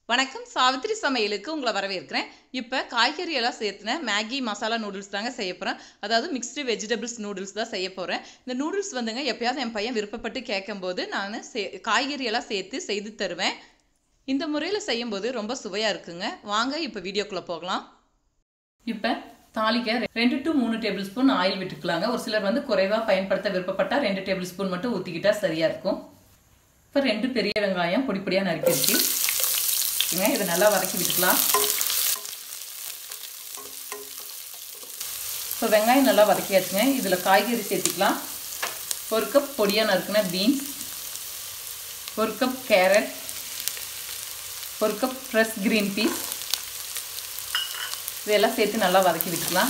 வணக்கம் சாவித்திரி சமையலுக்கு உங்களை வரவேற்கிறேன் இப்போ காய்கறி எல்லாம் சேர்த்துன மேகி மசாலா நூடுல்ஸ் தாங்க செய்ய போகிறேன் அதாவது மிக்ஸ்டு வெஜிடபிள்ஸ் நூடுல்ஸ் தான் செய்ய போகிறேன் இந்த நூடுல்ஸ் வந்துங்க எப்பயாவது என் பையன் விருப்பப்பட்டு கேட்கும்போது நான் சே காய்கறி எல்லாம் சேர்த்து செய்து தருவேன் இந்த முறையில் செய்யும்போது ரொம்ப சுவையாக இருக்குங்க வாங்க இப்போ வீடியோக்குள்ளே போகலாம் இப்போ தாளிக்க ரெண்டு டு மூணு டேபிள் ஸ்பூன் ஆயில் விட்டுக்கலாங்க ஒரு சிலர் வந்து குறைவாக பயன்படுத்த விருப்பப்பட்டால் ரெண்டு டேபிள் ஸ்பூன் மட்டும் ஊற்றிக்கிட்டா சரியாக இருக்கும் இப்போ ரெண்டு பெரிய வெங்காயம் பொடி பொடியாக நறுக்கிடுச்சு வச்சுங்க இதை நல்லா வதக்கி விட்டுக்கலாம் இப்போ வெங்காயம் நல்லா வதக்கியாச்சுங்க இதில் காய்கறி சேர்த்துக்கலாம் ஒரு கப் பொடியாக நறுக்குன பீன்ஸ் ஒரு கப் கேரட் ஒரு கப் ஃப்ரெஷ் க்ரீன் பீஸ் இதெல்லாம் சேர்த்து நல்லா வதக்கி விட்டுக்கலாம்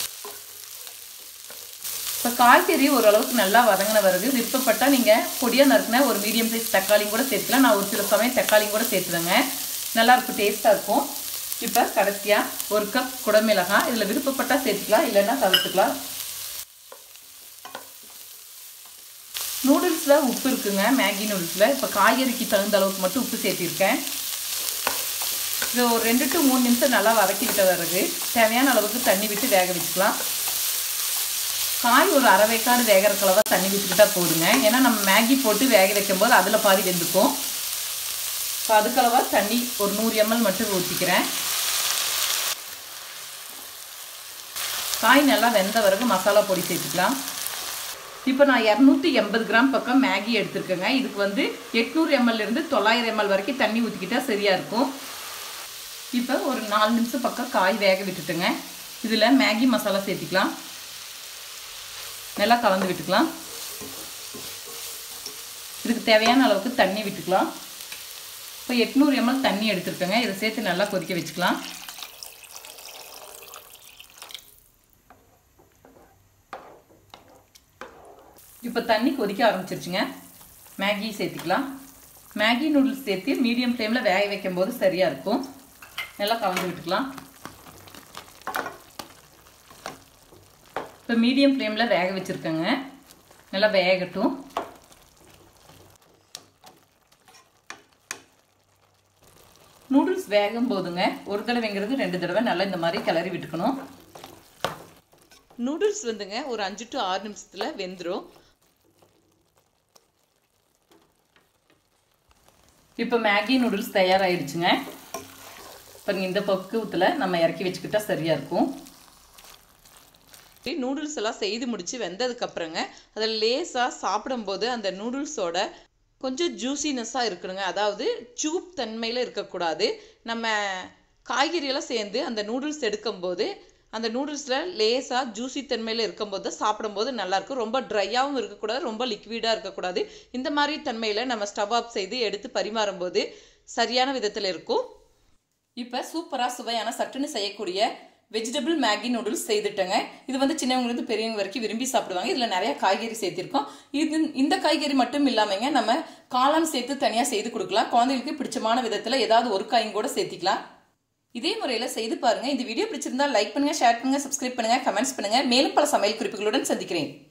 இப்போ காய்கறி ஓரளவுக்கு நல்லா வதங்கின வருது விருப்பப்பட்டால் நீங்கள் பொடியாக நறுக்குன ஒரு மீடியம் சைஸ் தக்காளியும் கூட சேர்த்துக்கலாம் நான் ஒரு சில சமயம் தக்காளியும் கூட சேர்த்துவேங்க நல்லாயிருக்கும் டேஸ்ட்டாக இருக்கும் இப்போ கடைசியாக ஒரு கப் குடமிளகாய் இதில் விருப்பப்பட்டால் சேர்த்துக்கலாம் இல்லைன்னா தவிர்த்துக்கலாம் நூடுல்ஸில் உப்பு இருக்குங்க மேகி நூடுல்ஸில் இப்போ காய்கறிக்கு தகுந்த அளவுக்கு மட்டும் உப்பு சேர்த்திருக்கேன் இது ஒரு ரெண்டு டு மூணு நிமிஷம் நல்லா வதக்கி விட்ட பிறகு தேவையான அளவுக்கு தண்ணி விட்டு வேக வச்சுக்கலாம் காய் ஒரு அரை வேக்காடு வேகிற கலவை தண்ணி விட்டுக்கிட்டா போதுங்க ஏன்னா நம்ம மேகி போட்டு வேக வைக்கும்போது அதில் பாதி வெந்துக்கும் இப்போ அதுக்களவா தண்ணி ஒரு நூறு எம்எல் மட்டும் ஊற்றிக்கிறேன் காய் நல்லா வெந்த பிறகு மசாலா பொடி சேர்த்துக்கலாம் இப்போ நான் இரநூத்தி எண்பது கிராம் பக்கம் மேகி எடுத்துருக்கேங்க இதுக்கு வந்து எட்நூறு எம்எல்லேருந்து தொள்ளாயிரம் எம்எல் வரைக்கும் தண்ணி ஊற்றிக்கிட்டா சரியாக இருக்கும் இப்போ ஒரு நாலு நிமிஷம் பக்கம் காய் வேக விட்டுட்டுங்க இதில் மேகி மசாலா சேர்த்திக்கலாம் நல்லா கலந்து விட்டுக்கலாம் இதுக்கு தேவையான அளவுக்கு தண்ணி விட்டுக்கலாம் இப்போ எட்நூறு எம்எல் தண்ணி எடுத்துருக்கேங்க இதை சேர்த்து நல்லா கொதிக்க வச்சுக்கலாம் இப்போ தண்ணி கொதிக்க ஆரம்பிச்சிருச்சுங்க மேகி சேர்த்துக்கலாம் மேகி நூடுல்ஸ் சேர்த்து மீடியம் ஃப்ளேமில் வேக வைக்கும் போது சரியாக இருக்கும் நல்லா கலந்து விட்டுக்கலாம் இப்போ மீடியம் ஃப்ளேமில் வேக வச்சுருக்கேங்க நல்லா வேகட்டும் நூடுல்ஸ் வேகும் போதுங்க ஒரு தடவைங்கிறது ரெண்டு தடவை நல்லா இந்த மாதிரி கிளறி விட்டுக்கணும் நூடுல்ஸ் வந்துங்க ஒரு அஞ்சு டு ஆறு நிமிஷத்தில் வெந்துடும் இப்போ மேகி நூடுல்ஸ் தயாராகிடுச்சுங்க பாருங்க இந்த பக்குவத்தில் நம்ம இறக்கி வச்சுக்கிட்டா சரியாக இருக்கும் நூடுல்ஸ் எல்லாம் செய்து முடித்து வெந்ததுக்கப்புறங்க அதில் லேஸாக சாப்பிடும்போது அந்த நூடுல்ஸோட கொஞ்சம் ஜூசினஸ்ஸாக இருக்கணுங்க அதாவது சூப் தன்மையில் இருக்கக்கூடாது நம்ம காய்கறியெல்லாம் சேர்ந்து அந்த நூடுல்ஸ் எடுக்கும்போது அந்த நூடுல்ஸில் லேஸாக ஜூசி தன்மையில் இருக்கும்போது சாப்பிடும்போது நல்லாயிருக்கும் ரொம்ப ட்ரையாகவும் இருக்கக்கூடாது ரொம்ப லிக்விடாக இருக்கக்கூடாது இந்த மாதிரி தன்மையில் நம்ம ஸ்டவ் ஆஃப் செய்து எடுத்து பரிமாறும்போது சரியான விதத்தில் இருக்கும் இப்போ சூப்பராக சுவையான சட்டுன்னு செய்யக்கூடிய வெஜிடபிள் மேகி நூடுல்ஸ் செய்துட்டேங்க இது வந்து சின்னவங்களுக்கு பெரியவங்க வரைக்கும் விரும்பி சாப்பிடுவாங்க இதில் நிறைய காய்கறி சேர்த்திருக்கோம் இது இந்த காய்கறி மட்டும் இல்லாமங்க நம்ம காளான் சேர்த்து தனியாக செய்து கொடுக்கலாம் குழந்தைகளுக்கு பிடிச்சமான விதத்தில் ஏதாவது ஒரு காயும் கூட சேர்த்திக்கலாம் இதே முறையில் செய்து பாருங்க இந்த வீடியோ பிடிச்சிருந்தா லைக் பண்ணுங்க ஷேர் பண்ணுங்க சப்ஸ்கிரைப் பண்ணுங்க கமெண்ட்ஸ் பண்ணுங்க மேலும் பல சமையல் குறிப்புகளுடன் சந்திக்கிறேன்